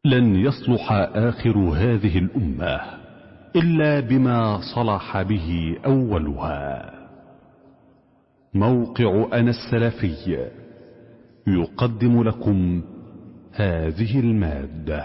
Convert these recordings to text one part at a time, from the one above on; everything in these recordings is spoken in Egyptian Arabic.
لن يصلح آخر هذه الأمة إلا بما صلح به أولها موقع أنا السلفي يقدم لكم هذه المادة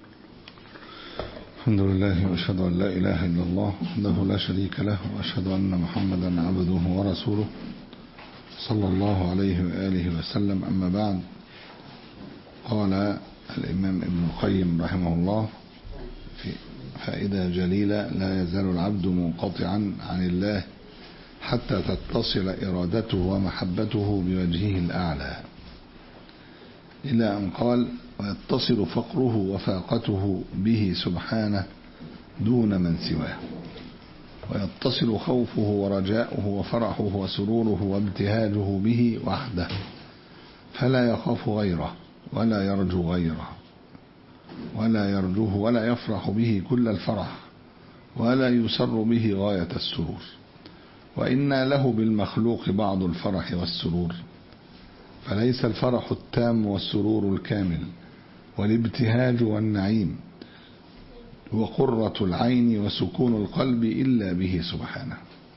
الحمد لله واشهد ان لا اله الا الله وحده لا شريك له واشهد ان محمدا عبده ورسوله صلى الله عليه واله وسلم اما بعد قال الامام ابن القيم رحمه الله في فائده جليله لا يزال العبد منقطعا عن الله حتى تتصل ارادته ومحبته بوجهه الاعلى الى ان قال ويتصل فقره وفاقته به سبحانه دون من سواه ويتصل خوفه ورجاؤه وفرحه وسروره وابتهاجه به وحده فلا يخاف غيره ولا يرجو غيره ولا يرجوه ولا يفرح به كل الفرح ولا يسر به غاية السرور وإنا له بالمخلوق بعض الفرح والسرور فليس الفرح التام والسرور الكامل والابتهاج والنعيم وقرة العين وسكون القلب إلا به سبحانه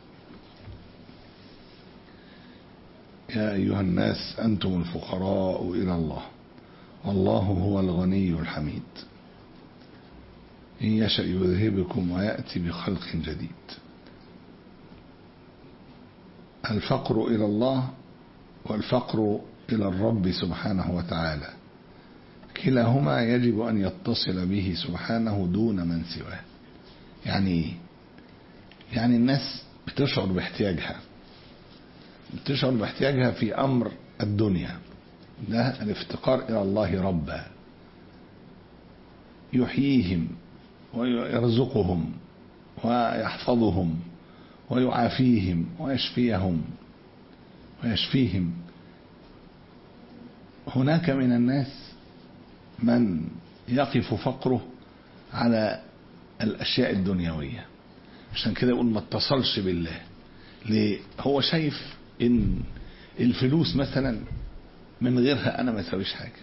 يا أيها الناس أنتم الفقراء إلى الله والله هو الغني الحميد إن يشأ يذهبكم ويأتي بخلق جديد الفقر إلى الله والفقر إلى الرب سبحانه وتعالى كلاهما يجب أن يتصل به سبحانه دون من سواه يعني إيه؟ يعني الناس بتشعر باحتياجها بتشعر باحتياجها في أمر الدنيا ده الافتقار إلى الله ربا يحييهم ويرزقهم ويحفظهم ويعافيهم ويشفيهم ويشفيهم هناك من الناس من يقف فقره على الأشياء الدنيوية عشان كده يقول ما اتصلش بالله ليه هو شايف ان الفلوس مثلا من غيرها انا ما اسويش حاجه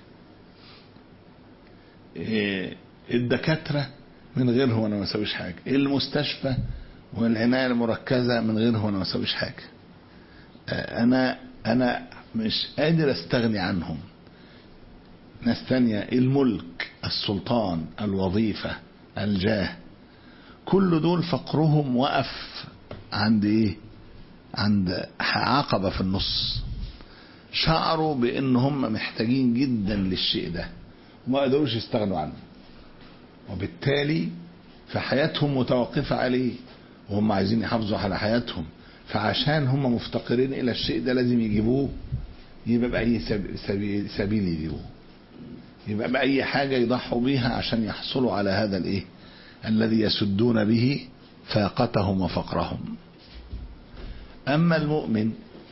إيه الدكاتره من غيرهم انا ما اسويش حاجه المستشفى والعنايه المركزه من غيرهم انا ما اسويش حاجه انا انا مش قادر استغني عنهم ناس تانية الملك السلطان الوظيفة الجاه كل دول فقرهم وقف عند ايه عند عقبة في النص شعروا بان هم محتاجين جدا للشيء ده وما قدروش يستغنوا عنه وبالتالي فحياتهم متوقفة عليه وهم عايزين يحافظوا على حياتهم فعشان هم مفتقرين الى الشيء ده لازم يجيبوه يبقى بأي سبيل, سبيل يجيبوه يبقى بأي حاجة يضحوا بيها عشان يحصلوا على هذا الايه الذي يسدون به فاقتهم وفقرهم اما المؤمن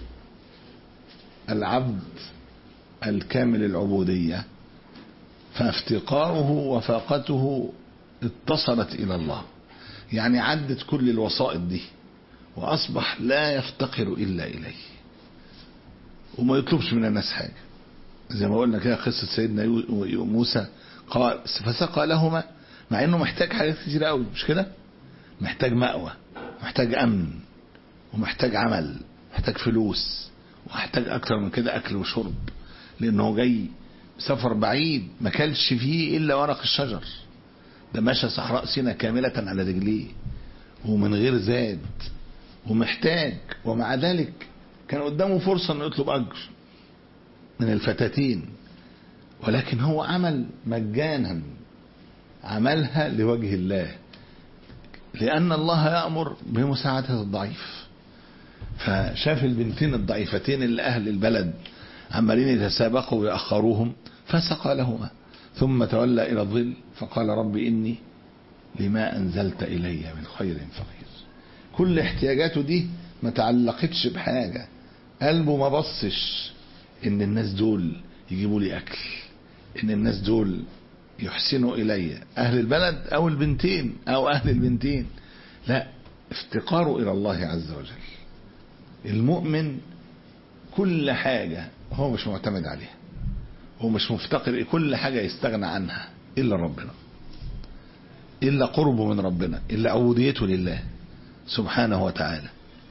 العبد الكامل العبودية فافتقاره وفاقته اتصلت الى الله يعني عدت كل الوسائط دي واصبح لا يفتقر الا اليه وما يطلبش من الناس حاجه زي ما قلنا كده قصه سيدنا موسى قال فسقى لهما مع انه محتاج حاجات كتير قوي مش كده محتاج مأوى محتاج امن ومحتاج عمل محتاج فلوس ومحتاج اكتر من كده اكل وشرب لانه جاي سفر بعيد ما كلش فيه الا ورق الشجر ده مشى صحراء سينا كاملة على رجليه ومن غير زاد ومحتاج ومع ذلك كان قدامه فرصة انه يطلب اجر من الفتاتين ولكن هو عمل مجانا عملها لوجه الله لأن الله يأمر بمساعدة الضعيف فشاف البنتين الضعيفتين اللي أهل البلد عمالين يتسابقوا ويأخروهم فسقى لهما ثم تولى إلى الظل فقال رب إني لما أنزلت إلي من خير فقير كل احتياجاته دي ما تعلقتش بحاجة قلبه ما بصش ان الناس دول يجيبوا لي اكل ان الناس دول يحسنوا الي اهل البلد او البنتين او اهل البنتين لا افتقاره الى الله عز وجل المؤمن كل حاجة هو مش معتمد عليها هو مش مفتقر كل حاجة يستغنى عنها إلا ربنا إلا قربه من ربنا إلا عبوديته لله سبحانه وتعالى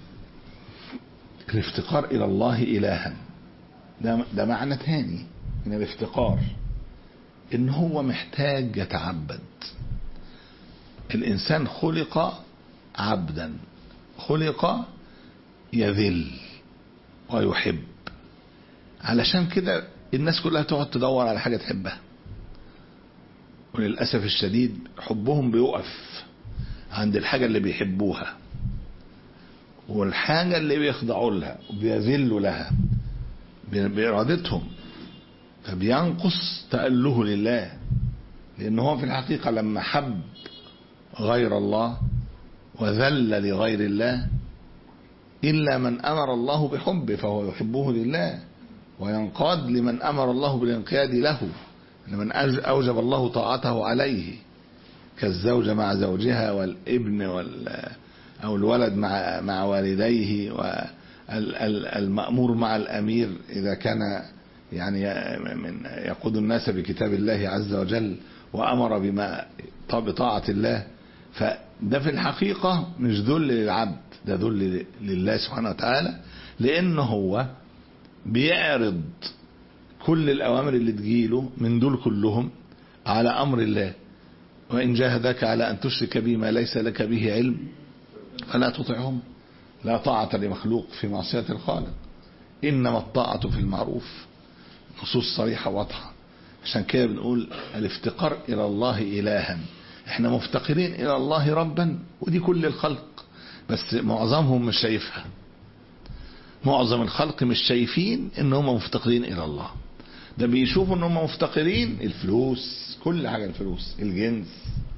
الافتقار إلى الله إلها ده, ده معنى تاني من الافتقار إن هو محتاج يتعبد الإنسان خلق عبدا خلق يذل ويحب علشان كده الناس كلها تقعد تدور على حاجة تحبها وللأسف الشديد حبهم بيقف عند الحاجة اللي بيحبوها والحاجة اللي بيخضعوا لها وبيذلوا لها بإرادتهم فبينقص تأله لله لأن هو في الحقيقة لما حب غير الله وذل لغير الله إلا من أمر الله بحبه فهو يحبه لله وينقاد لمن أمر الله بالانقياد له لمن أوجب الله طاعته عليه كالزوجة مع زوجها والابن وال أو الولد مع مع والديه والمأمور مع الأمير إذا كان يعني من يقود الناس بكتاب الله عز وجل وأمر بما بطاعة الله فده في الحقيقة مش ذل للعبد ده ذل لله سبحانه وتعالى لأنه هو بيعرض كل الأوامر اللي تجيله من دول كلهم على أمر الله وإن جاهدك على أن تشرك بي ما ليس لك به علم فلا تطعهم لا طاعة لمخلوق في معصية الخالق إنما الطاعة في المعروف نصوص صريحة واضحة عشان كده بنقول الافتقار إلى الله إلها احنا مفتقرين إلى الله ربا ودي كل الخلق بس معظمهم مش شايفها معظم الخلق مش شايفين ان هم مفتقرين الى الله ده بيشوفوا ان هم مفتقرين الفلوس كل حاجة الفلوس الجنس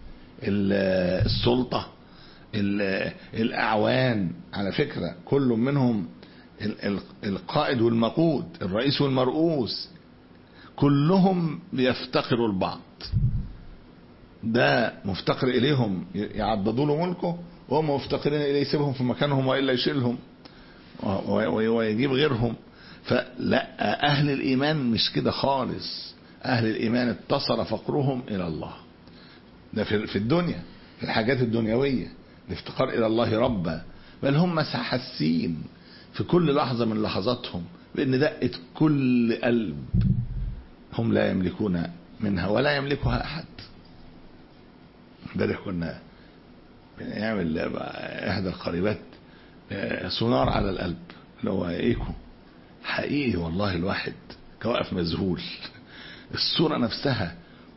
السلطة الاعوان على فكرة كل منهم القائد والمقود الرئيس والمرؤوس كلهم بيفتقروا البعض ده مفتقر اليهم يعضدوا له ملكه وهم مفتقرين اليه يسيبهم في مكانهم والا يشيلهم ويجيب غيرهم فلا اهل الايمان مش كده خالص اهل الايمان اتصل فقرهم الى الله ده في الدنيا في الحاجات الدنيويه الافتقار الى الله ربا بل هم حاسين في كل لحظه من لحظاتهم بان دقه كل قلب هم لا يملكون منها ولا يملكها احد امبارح كنا بنعمل احدى القريبات سونار على القلب اللي هو ايكو حقيقي والله الواحد كواقف مذهول الصورة نفسها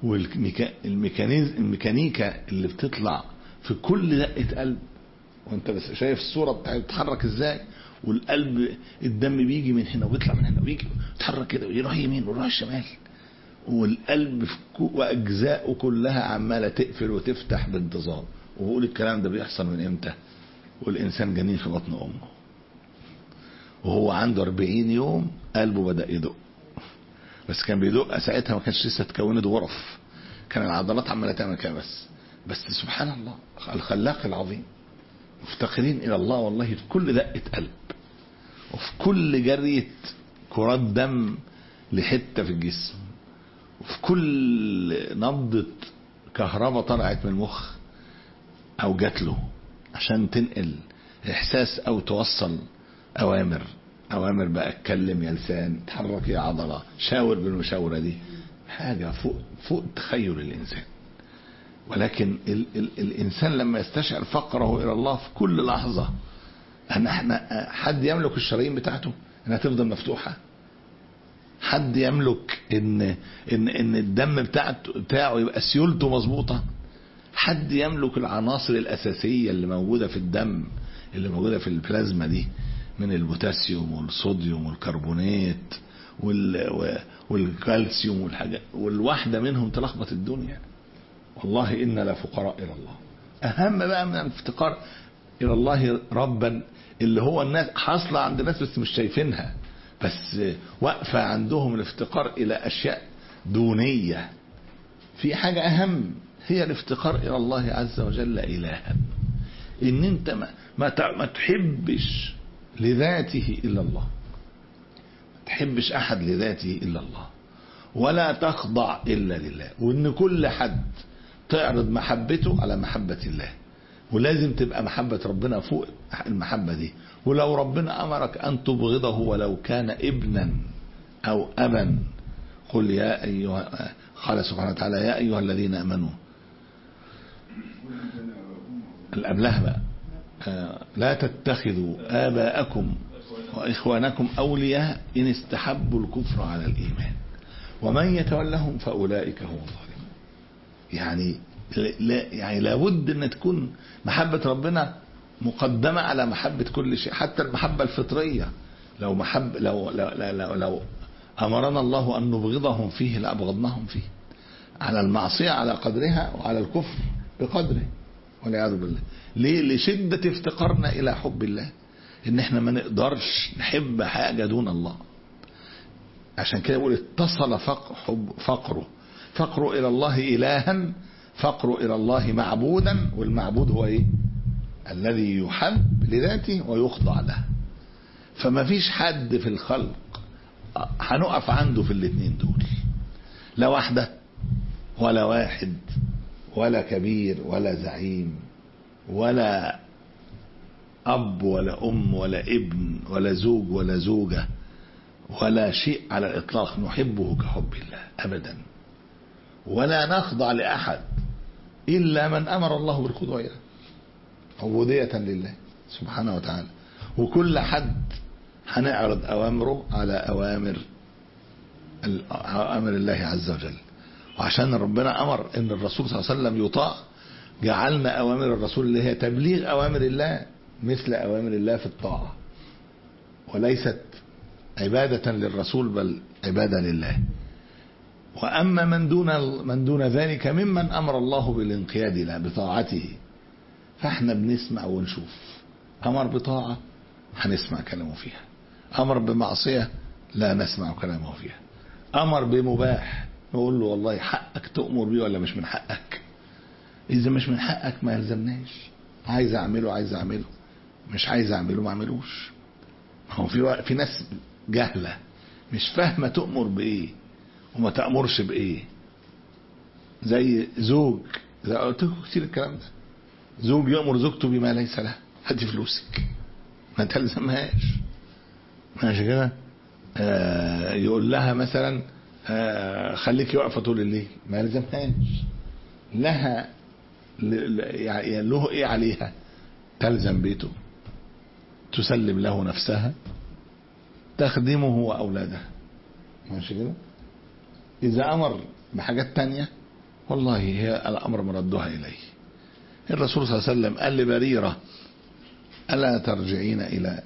والميكانيكا اللي بتطلع في كل دقة قلب وانت بس شايف الصورة بتتحرك ازاي والقلب الدم بيجي من هنا وبيطلع من هنا ويجي يتحرك كده ويروح يمين ويروح شمال والقلب واجزاؤه كلها عماله تقفل وتفتح بانتظام وبقول الكلام ده بيحصل من امتى والإنسان جنين في بطن أمه وهو عنده 40 يوم قلبه بدأ يدق بس كان بيدق ساعتها ما كانش لسه اتكونت غرف كان العضلات عمالة تعمل كده بس بس سبحان الله الخلاق العظيم مفتقرين إلى الله والله في كل دقة قلب وفي كل جرية كرات دم لحتة في الجسم وفي كل نبضة كهرباء طلعت من المخ أو جات له عشان تنقل احساس او توصل اوامر اوامر بقى اتكلم يا لسان اتحرك يا عضله شاور بالمشاوره دي حاجه فوق فوق تخيل الانسان ولكن ال ال الانسان لما يستشعر فقره الى الله في كل لحظه ان احنا حد يملك الشرايين بتاعته انها تفضل مفتوحه حد يملك ان ان ان الدم بتاعته بتاعه يبقى سيولته مظبوطه حد يملك العناصر الأساسية اللي موجودة في الدم اللي موجودة في البلازما دي من البوتاسيوم والصوديوم والكربونات والكالسيوم والحاجات والواحدة منهم تلخبط الدنيا والله إنا لفقراء إلى الله أهم بقى من الافتقار إلى الله ربا اللي هو الناس حاصلة عند الناس بس مش شايفينها بس واقفة عندهم الافتقار إلى أشياء دونية في حاجة أهم هي الافتقار الى الله عز وجل الها ان انت ما, ما, ما تحبش لذاته الا الله ما تحبش احد لذاته الا الله ولا تخضع إلا لله وإن كل حد تعرض محبته على محبة الله ولازم تبقى محبة ربنا فوق المحبة دي ولو ربنا أمرك أن تبغضه ولو كان ابنا أو أبا قل يا أيها قال سبحانه وتعالى يا أيها الذين آمنوا الأبله بقى آه، لا تتخذوا آباءكم وإخوانكم أولياء إن استحبوا الكفر على الإيمان ومن يتولهم فأولئك هم الظالمون يعني لا يعني لابد ان تكون محبة ربنا مقدمة على محبة كل شيء حتى المحبة الفطرية لو محب لو لو لو, لو, لو أمرنا الله أن نبغضهم فيه لأبغضناهم فيه على المعصية على قدرها وعلى الكفر بقدره والعياذ بالله ليه لشدة افتقارنا إلى حب الله إن احنا ما نقدرش نحب حاجة دون الله عشان كده بيقول اتصل فقر حب فقره فقره إلى الله إلها فقره إلى الله معبودا والمعبود هو إيه الذي يحب لذاته ويخضع له فما فيش حد في الخلق هنقف عنده في الاثنين دول لا واحدة ولا واحد ولا كبير ولا زعيم ولا أب ولا أم ولا ابن ولا زوج ولا زوجة ولا شيء على الإطلاق نحبه كحب الله أبدا ولا نخضع لأحد إلا من أمر الله بالخضوع له عبودية لله سبحانه وتعالى وكل حد هنعرض أوامره على أوامر أوامر الله عز وجل وعشان ربنا أمر أن الرسول صلى الله عليه وسلم يطاع جعلنا أوامر الرسول اللي هي تبليغ أوامر الله مثل أوامر الله في الطاعة وليست عبادة للرسول بل عبادة لله وأما من دون من دون ذلك ممن أمر الله بالانقياد له بطاعته فاحنا بنسمع ونشوف أمر بطاعة هنسمع كلامه فيها أمر بمعصية لا نسمع كلامه فيها أمر بمباح نقول له والله حقك تؤمر بيه ولا مش من حقك إذا مش من حقك ما يلزمناش عايز أعمله عايز أعمله مش عايز أعمله ما أعملوش هو في في ناس جهلة مش فاهمة تؤمر بإيه وما تأمرش بإيه زي زوج زي قلت لكم كتير الكلام ده زوج يأمر زوجته بما ليس له هاتي فلوسك ما تلزمهاش ماشي كده آه يقول لها مثلا آه خليكي واقفه طول الليل ما يلزمهاش لها يعني له ايه عليها تلزم بيته تسلم له نفسها تخدمه واولادها ماشي كده اذا امر بحاجات تانية والله هي الامر مردها اليه الرسول صلى الله عليه وسلم قال لبريرة ألا ترجعين إلى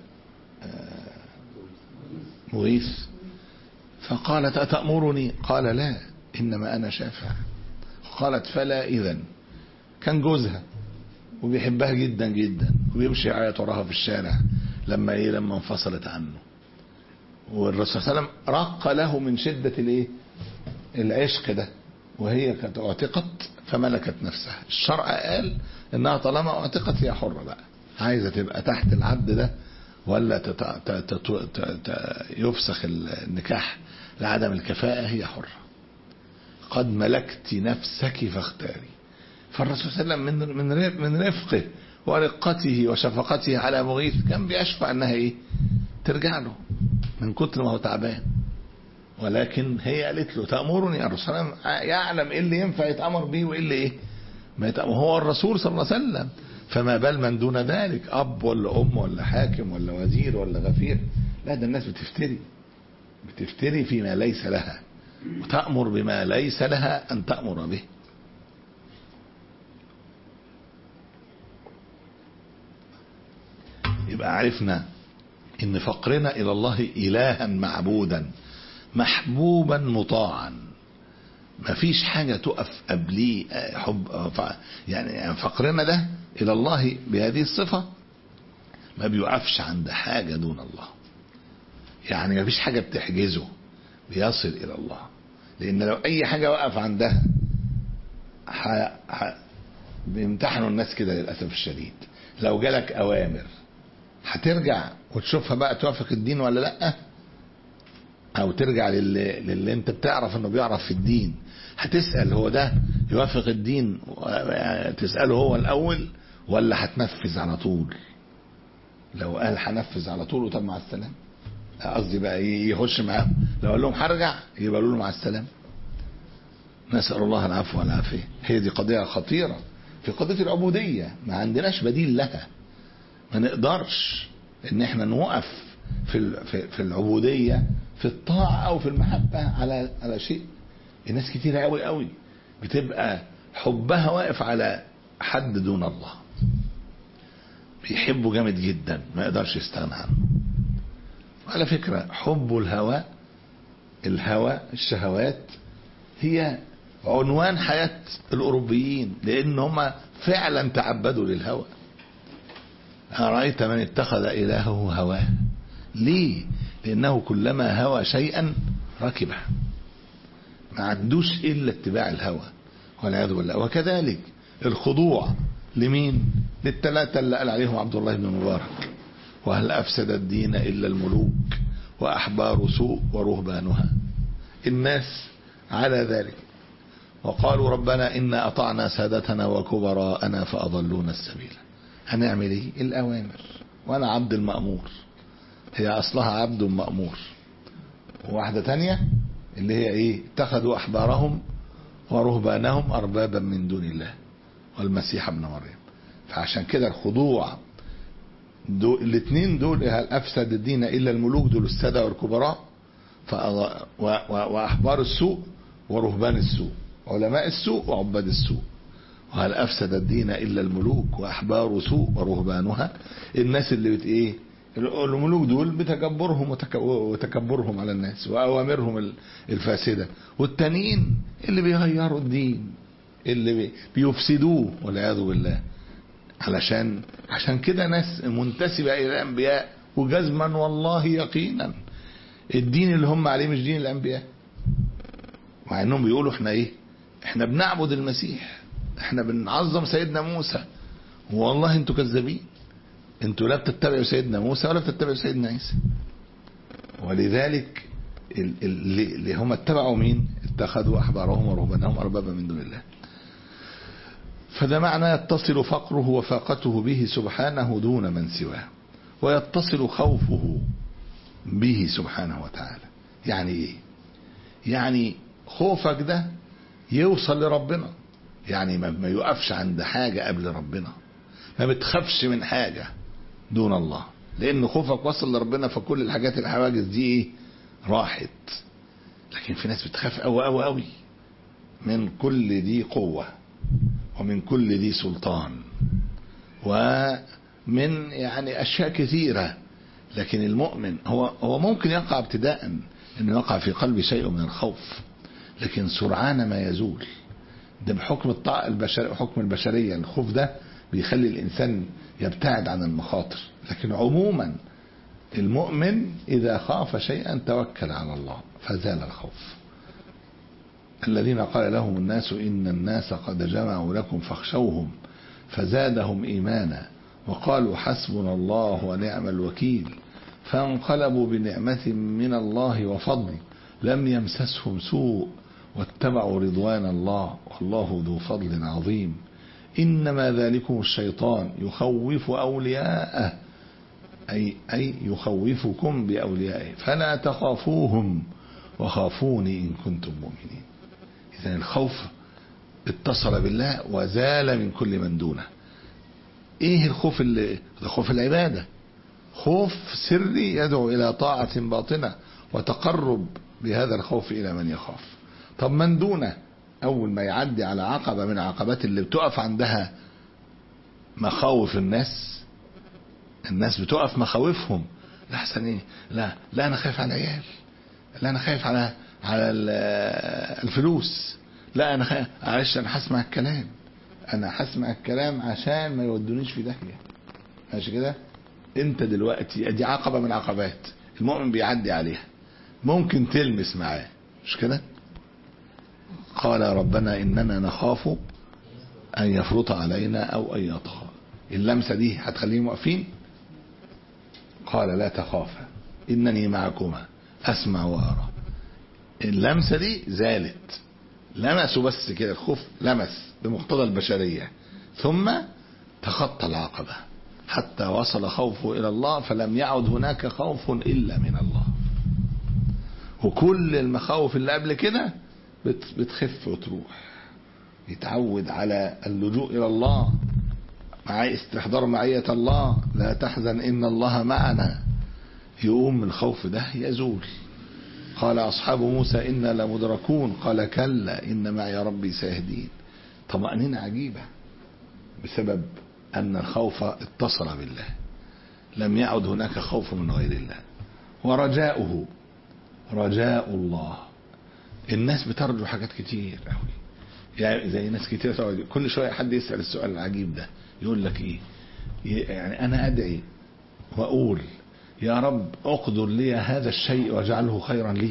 مغيث فقالت أتأمرني قال لا إنما أنا شافع قالت فلا إذا كان جوزها وبيحبها جدا جدا وبيمشي يعيط وراها في الشارع لما ايه لما انفصلت عنه والرسول صلى الله عليه وسلم رق له من شدة الايه العشق ده وهي كانت اعتقت فملكت نفسها الشرع قال انها طالما اعتقت هي حرة بقى عايزة تبقى تحت العبد ده ولا تت... تت... تت... يفسخ النكاح لعدم الكفاءة هي حرة قد ملكت نفسك فاختاري فالرسول صلى الله عليه وسلم من من من رفقه ورقته وشفقته على مغيث كان بيشفع انها ايه ترجع له من كتر ما هو تعبان ولكن هي قالت له تأمرني الرسول يعلم ايه اللي ينفع يتأمر بيه وايه اللي ايه ما يتأمر هو الرسول صلى الله عليه وسلم فما بال من دون ذلك اب ولا ام ولا حاكم ولا وزير ولا غفير لا ده الناس بتفتري بتفتري فيما ليس لها وتأمر بما ليس لها ان تأمر به يبقى عرفنا ان فقرنا الى الله الها معبودا محبوبا مطاعا ما فيش حاجة تقف قبليه حب يعني فقرنا ده الى الله بهذه الصفة ما بيوقفش عند حاجة دون الله يعني ما فيش حاجة بتحجزه بيصل الى الله لان لو اي حاجة وقف عندها ح... ح... بيمتحنوا الناس كده للأسف الشديد لو جالك اوامر هترجع وتشوفها بقى توافق الدين ولا لا او ترجع للي, للي انت بتعرف انه بيعرف في الدين هتسأل هو ده يوافق الدين تسأله هو الاول ولا هتنفذ على طول لو قال هنفذ على طول وطب مع السلامه قصدي بقى ايه يخش معاهم لو قال لهم هرجع يبقى له مع السلامه نسأل الله العفو والعافية هي دي قضية خطيرة في قضية العبودية ما عندناش بديل لها ما نقدرش ان احنا نوقف في في العبودية في الطاعة او في المحبة على على شيء الناس كتيرة قوي قوي بتبقى حبها واقف على حد دون الله بيحبه جامد جدا ما يقدرش يستغنى عنه على فكرة حب الهوى الهوى الشهوات هي عنوان حياة الأوروبيين لأن هم فعلا تعبدوا للهوى أرأيت من اتخذ إلهه هواه ليه لأنه كلما هوى شيئا ركبه ما عندوش إلا اتباع الهوى والعياذ بالله وكذلك الخضوع لمين للثلاثة اللي قال عليهم عبد الله بن مبارك وهل أفسد الدين إلا الملوك وأحبار سوء ورهبانها الناس على ذلك وقالوا ربنا إنا أطعنا سادتنا وكبراءنا فأضلونا السبيل هنعمل إيه الأوامر وأنا عبد المأمور هي أصلها عبد مأمور وواحدة تانية اللي هي إيه اتخذوا أحبارهم ورهبانهم أربابا من دون الله والمسيح ابن مريم فعشان كده الخضوع دول الاثنين دول هل أفسد الدين إلا الملوك دول السادة والكبراء وأحبار السوء ورهبان السوء علماء السوء وعباد السوء وهل أفسد الدين إلا الملوك وأحبار سوء ورهبانها الناس اللي بت إيه الملوك دول بتكبرهم وتكبرهم على الناس وأوامرهم الفاسدة والتانيين اللي بيغيروا الدين اللي بيفسدوه والعياذ بالله علشان عشان كده ناس منتسبة إلى الأنبياء وجزما والله يقينا الدين اللي هم عليه مش دين الأنبياء مع انهم بيقولوا احنا ايه احنا بنعبد المسيح احنا بنعظم سيدنا موسى والله انتوا كذابين انتوا لا بتتبعوا سيدنا موسى ولا بتتبعوا سيدنا عيسى ولذلك اللي هم اتبعوا مين اتخذوا احبارهم ورهبانهم اربابا من دون الله فده معنى يتصل فقره وفاقته به سبحانه دون من سواه ويتصل خوفه به سبحانه وتعالى يعني ايه يعني خوفك ده يوصل لربنا يعني ما يقفش عند حاجة قبل ربنا ما بتخافش من حاجة دون الله لان خوفك وصل لربنا فكل الحاجات الحواجز دي ايه راحت لكن في ناس بتخاف قوي قوي قوي من كل ذي قوة ومن كل ذي سلطان ومن يعني اشياء كثيرة لكن المؤمن هو هو ممكن يقع ابتداء انه يقع في قلبه شيء من الخوف لكن سرعان ما يزول ده بحكم الطاقة البشر حكم البشرية الخوف ده بيخلي الإنسان يبتعد عن المخاطر لكن عموما المؤمن إذا خاف شيئا توكل على الله فزال الخوف الذين قال لهم الناس إن الناس قد جمعوا لكم فاخشوهم فزادهم إيمانا وقالوا حسبنا الله ونعم الوكيل فانقلبوا بنعمة من الله وفضل لم يمسسهم سوء واتبعوا رضوان الله والله ذو فضل عظيم إنما ذلكم الشيطان يخوف أولياءه أي, أي يخوفكم بأوليائه فلا تخافوهم وخافوني إن كنتم مؤمنين إذا الخوف اتصل بالله وزال من كل من دونه ايه الخوف اللي ده خوف العباده خوف سري يدعو الى طاعه باطنه وتقرب بهذا الخوف الى من يخاف طب من دونه اول ما يعدي على عقبه من العقبات اللي بتقف عندها مخاوف الناس الناس بتقف مخاوفهم لحسن ايه لا لا انا خايف على العيال لا انا خايف على على الفلوس لا انا خايف معلش انا هسمع الكلام انا هسمع الكلام عشان ما يودونيش في داهيه ماشي كده انت دلوقتي دي عقبه من العقبات المؤمن بيعدي عليها ممكن تلمس معاه مش كده قال ربنا اننا نخاف ان يفرط علينا او ان يطغى اللمسه دي هتخليهم واقفين قال لا تخافا انني معكما اسمع وارى اللمسه دي زالت لمسوا بس كده الخوف لمس بمقتضى البشريه ثم تخطى العقبه حتى وصل خوفه الى الله فلم يعد هناك خوف الا من الله وكل المخاوف اللي قبل كده بت- بتخف وتروح يتعود على اللجوء الى الله مع استحضار معية الله لا تحزن إن الله معنا يقوم من الخوف ده يزول قال أصحاب موسى إنا لمدركون قال كلا إن معي ربي سيهدين طمأنينة عجيبة بسبب أن الخوف اتصل بالله لم يعد هناك خوف من غير الله ورجاؤه رجاء الله الناس بترجو حاجات كتير قوي يعني زي ناس كتير تقعد كل شويه حد يسال السؤال العجيب ده يقول لك ايه يعني انا ادعي واقول يا رب اقدر لي هذا الشيء واجعله خيرا لي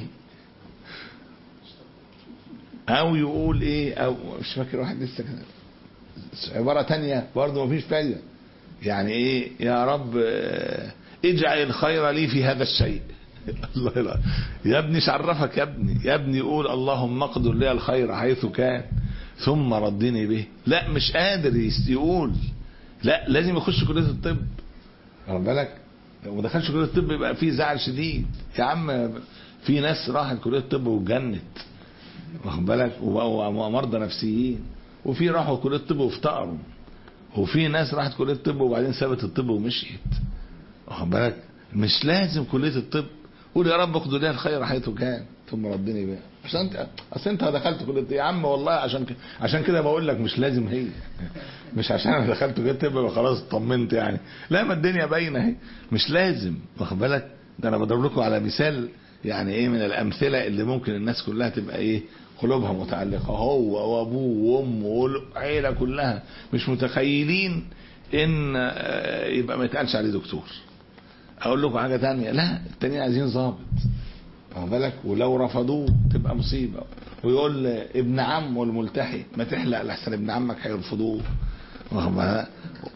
او يقول ايه او مش فاكر واحد لسه كده عباره تانية برضه مفيش فايده يعني ايه يا رب آه، اجعل الخير لي في هذا الشيء الله لا يا ابني شرفك يا ابني يا ابني قول اللهم اقدر لي الخير حيث كان ثم ردني به لا مش قادر يس- يقول لا لازم يخش كليه الطب واخد بالك لو ما دخلش كليه الطب يبقى في زعل شديد يا عم في ناس راحت كليه الطب واتجنت واخد بالك وبقوا مرضى نفسيين وفي راحوا كليه الطب وافتقروا وفي ناس راحت كليه الطب وبعدين سابت الطب ومشيت واخد بالك مش لازم كليه الطب قول يا رب اقدر لي الخير حيث كان ثم ردني بها عشان انت اصل انت دخلت كليه يا عم والله عشان ك... عشان كده بقول لك مش لازم هي مش عشان انا دخلت كليه الطب يبقى خلاص اطمنت يعني لا ما الدنيا باينه اهي مش لازم واخد بالك ده انا بضرب لكم على مثال يعني ايه من الامثله اللي ممكن الناس كلها تبقى ايه قلوبها متعلقه هو وابوه وامه والعيله كلها مش متخيلين ان آه، يبقى ما يتقالش عليه دكتور اقول لكم حاجه تانية لا التانيين عايزين ظابط واخد بالك ولو رفضوه تبقى مصيبه ويقول ابن عمه الملتحي ما تحلق لحسن ابن عمك هيرفضوه واخد بالك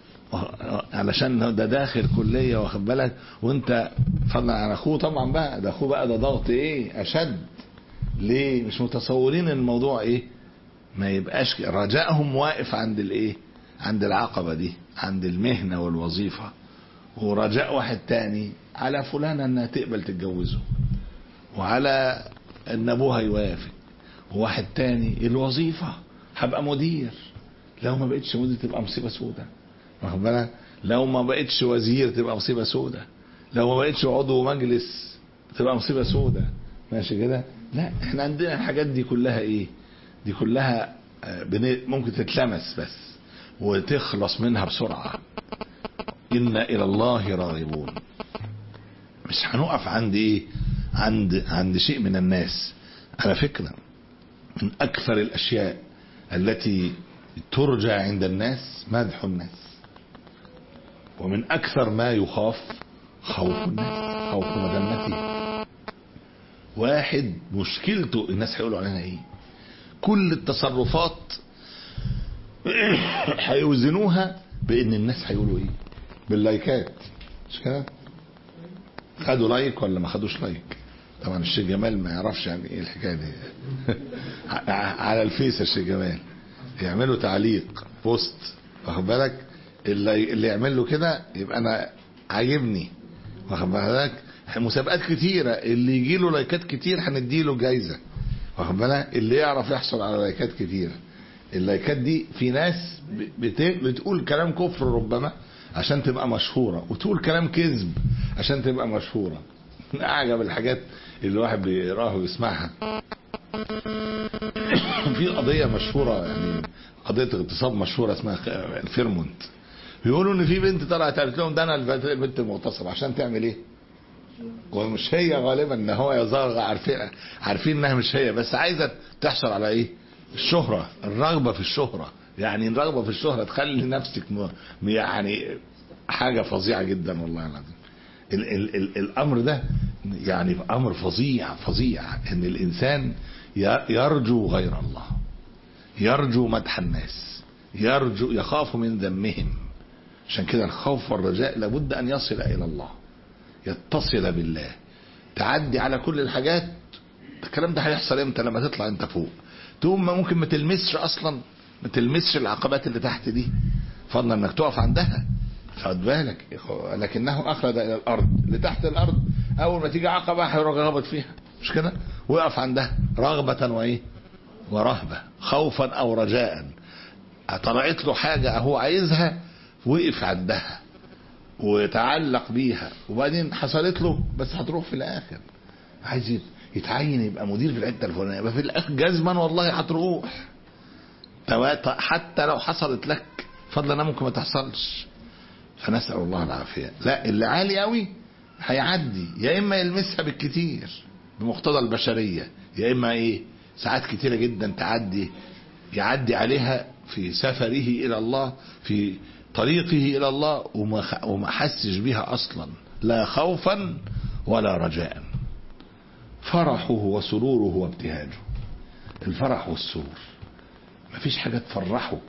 علشان ده داخل كليه واخد بالك وانت فضلا عن اخوه طبعا بقى ده اخوه بقى ده ضغط ايه اشد ليه مش متصورين ان الموضوع ايه ما يبقاش ك- رجائهم واقف عند الايه عند العقبه دي عند المهنه والوظيفه ورجاء واحد تاني على فلانة انها تقبل تتجوزه وعلى ان ابوها يوافق وواحد تاني الوظيفة هبقى مدير لو ما بقتش مدير تبقى مصيبة سودة واخد بالك لو ما بقتش وزير تبقى مصيبة سودة لو ما بقتش عضو مجلس تبقى مصيبة سودة ماشي كده لا احنا عندنا الحاجات دي كلها ايه دي كلها آه، بن- ممكن تتلمس بس وتخلص منها بسرعة إنا إلى الله راغبون مش هنقف عند إيه عند عند شيء من الناس على فكرة من أكثر الأشياء التي ترجى عند الناس مدح الناس ومن أكثر ما يخاف خوف الناس خوف مذمته واحد مشكلته الناس هيقولوا علينا ايه كل التصرفات هيوزنوها بان الناس هيقولوا ايه باللايكات مش كده خدوا لايك ولا ما خدوش لايك طبعا الشيخ جمال ما يعرفش يعني ايه الحكايه دي على الفيس الشيخ جمال يعملوا تعليق بوست واخد بالك اللي اللي يعمل له كده يبقى انا عاجبني واخد بالك مسابقات كتيره اللي يجي له لايكات كتير هندي له جايزه واخد بالك اللي يعرف يحصل على لايكات كتيره اللايكات دي في ناس بت- بتقول كلام كفر ربما عشان تبقى مشهورة وتقول كلام كذب عشان تبقى مشهورة من أعجب الحاجات اللي الواحد بيقراها ويسمعها في قضية مشهورة يعني قضية اغتصاب مشهورة اسمها فيرمونت بيقولوا ان في بنت طلعت قالت لهم ده انا البنت البنت المغتصبة عشان تعمل ايه؟ ومش هي غالبا ان هو يظهر عارفين عارفين انها مش هي بس عايزه تحصل على ايه؟ الشهرة الرغبة في الشهرة يعني الرغبة في الشهرة تخلي نفسك م... يعني حاجة فظيعة جدا والله العظيم ال ال ال الامر ده يعني امر فظيع فظيع ان الانسان ي- يرجو غير الله يرجو مدح الناس يرجو يخاف من ذمهم عشان كده الخوف والرجاء لابد ان يصل الى الله يتصل بالله تعدي على كل الحاجات الكلام ده هيحصل امتى لما تطلع انت فوق تقوم ما ممكن ما تلمسش اصلا ما تلمسش العقبات اللي تحت دي فضلا انك تقف عندها خد بالك لكنه اخلد الى الارض اللي تحت الارض اول ما تيجي عقبه هيرغبط فيها مش كده وقف عندها رغبه وايه ورهبه خوفا او رجاء طلعت له حاجه هو عايزها وقف عندها وتعلق بيها وبعدين حصلت له بس هتروح في الاخر عايز يت- يتعين يبقى مدير في الحته الفلانيه يبقى في الاخر جزما والله هتروح توا- حتى لو حصلت لك فضلا انها ممكن ما تحصلش فنسال الله العافيه لا اللي عالي قوي هيعدي يا اما يلمسها بالكتير بمقتضى البشريه يا اما ايه ساعات كتيره جدا تعدي يعدي عليها في سفره الى الله في طريقه الى الله وما خ- وما حسش بها اصلا لا خوفا ولا رجاء فرحه وسروره وابتهاجه الفرح والسرور مفيش حاجه تفرحه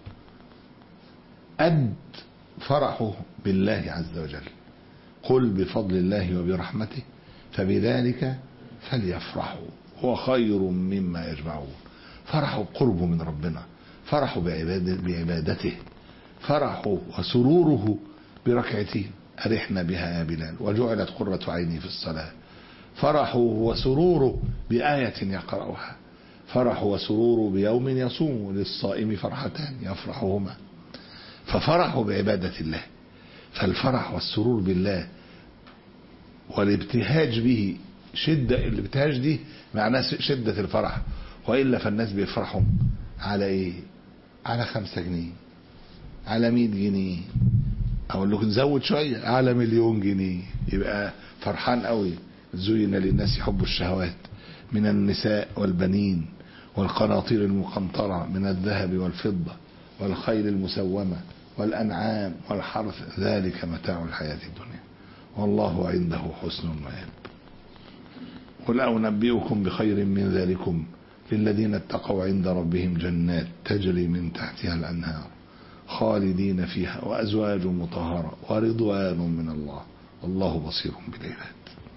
قد فرحه بالله عز وجل قل بفضل الله وبرحمته فبذلك فليفرحوا هو خير مما يجمعون فرحوا بقربه من ربنا فرحوا بعبادة بعبادته فرحوا وسروره بركعتين أرحنا بها يا بلال وجعلت قرة عيني في الصلاة فرحوا وسروره بآية يقرأها فرح وسرور بيوم يصوم للصائم فرحتان يفرحهما ففرحوا بعبادة الله فالفرح والسرور بالله والابتهاج به شدة الابتهاج دي معناه شدة الفرح وإلا فالناس بيفرحوا على إيه على خمسة جنيه على مية جنيه أقول لكم نزود شوية على مليون جنيه يبقى فرحان قوي زين للناس حب الشهوات من النساء والبنين والقناطير المقنطرة من الذهب والفضة والخيل المسومة والأنعام والحرث ذلك متاع الحياة الدنيا والله عنده حسن المآب قل أنبئكم بخير من ذلكم للذين اتقوا عند ربهم جنات تجري من تحتها الأنهار خالدين فيها وأزواج مطهرة ورضوان من الله والله بصير بالعباد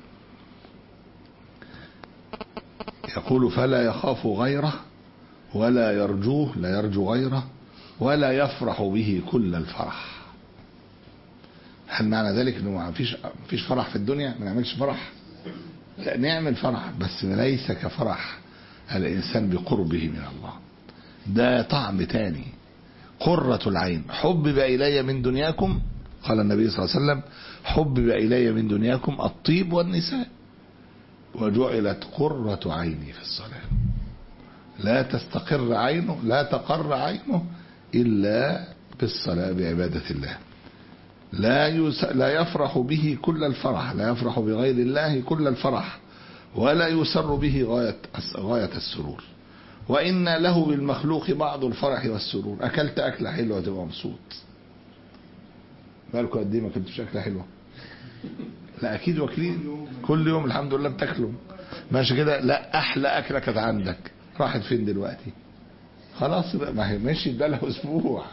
يقول فلا يخاف غيره ولا يرجوه لا يرجو غيره ولا يفرح به كل الفرح هل معنى ذلك انه ما فيش فيش فرح في الدنيا ما نعملش فرح لا نعمل فرح بس ليس كفرح الانسان بقربه من الله ده طعم تاني قرة العين حبب إلي من دنياكم قال النبي صلى الله عليه وسلم حبب إلي من دنياكم الطيب والنساء وجعلت قرة عيني في الصلاة لا تستقر عينه لا تقر عينه إلا بالصلاة بعبادة الله لا يس... لا يفرح به كل الفرح لا يفرح بغير الله كل الفرح ولا يسر به غاية غاية السرور وإن له بالمخلوق بعض الفرح والسرور أكلت أكلة حلوة تبقى مبسوط بالكم قد إيه ما كنتش أكلة حلوة لا أكيد واكلين كل يوم الحمد لله بتاكلوا ماشي كده لا أحلى أكلة كانت عندك راحت فين دلوقتي خلاص بقى ما هي مشيت بقى لها أسبوع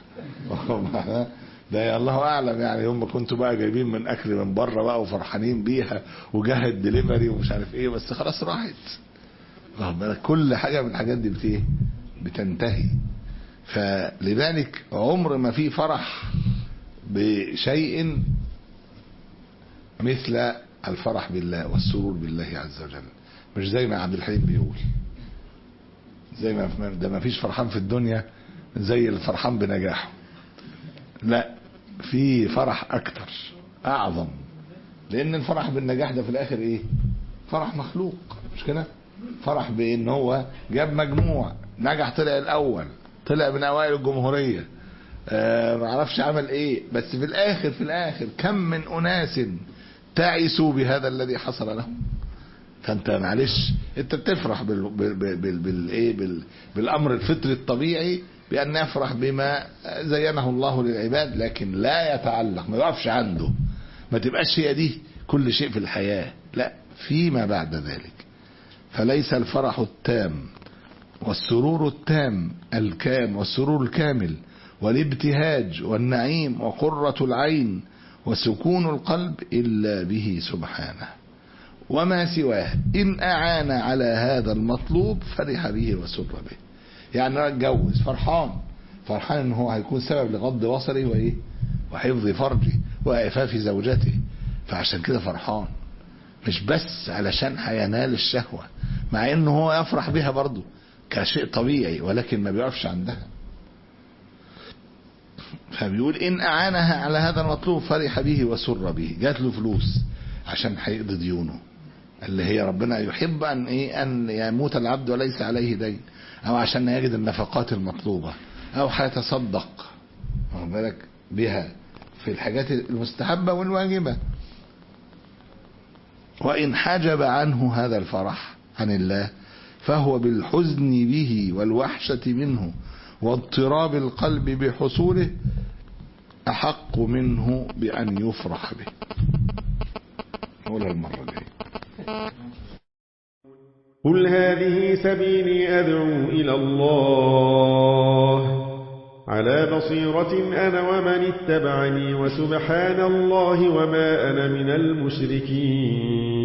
ده الله اعلم يعني هم كنتوا بقى جايبين من اكل من بره بقى وفرحانين بيها وجاه الدليفري ومش عارف ايه بس خلاص راحت واخد بالك كل حاجه من الحاجات دي بت بتنتهي فلذلك عمر ما في فرح بشيء مثل الفرح بالله والسرور بالله عز وجل مش زي ما عبد الحليم بيقول زي ما ده ما فيش فرحان في الدنيا زي الفرحان بنجاحه لا في فرح اكتر اعظم لان الفرح بالنجاح ده في الاخر ايه فرح مخلوق مش كده فرح بان هو جاب مجموع نجح طلع الاول طلع من اوائل الجمهوريه آه ما اعرفش عمل ايه بس في الاخر في الاخر كم من اناس تعسوا بهذا الذي حصل لهم فانت معلش انت بتفرح بال بال بال بال ايه بال بالامر الفطري الطبيعي بأن يفرح بما زينه الله للعباد لكن لا يتعلق ما يقفش عنده ما تبقاش هي دي كل شيء في الحياة لا فيما بعد ذلك فليس الفرح التام والسرور التام الكام والسرور الكامل والابتهاج والنعيم وقرة العين وسكون القلب إلا به سبحانه وما سواه إن أعان على هذا المطلوب فرح به وسر به يعني اتجوز فرحان فرحان ان هو هيكون سبب لغض بصره وايه وحفظ فرجه وعفاف زوجته فعشان كده فرحان مش بس علشان هينال الشهوة مع انه هو يفرح بها برضه كشيء طبيعي ولكن ما بيقفش عندها فبيقول ان اعانها على هذا المطلوب فرح به وسر به جات له فلوس عشان هيقضي ديونه اللي هي ربنا يحب ان ايه ان يموت العبد وليس عليه دين او عشان يجد النفقات المطلوبة او هيتصدق واخد بالك بها في الحاجات المستحبة والواجبة وإن حجب عنه هذا الفرح عن الله فهو بالحزن به والوحشة منه واضطراب القلب بحصوله أحق منه بأن يفرح به نقولها المرة دي قل هذه سبيلي أدعو إلى الله على بصيرة أنا ومن اتبعني وسبحان الله وما أنا من المشركين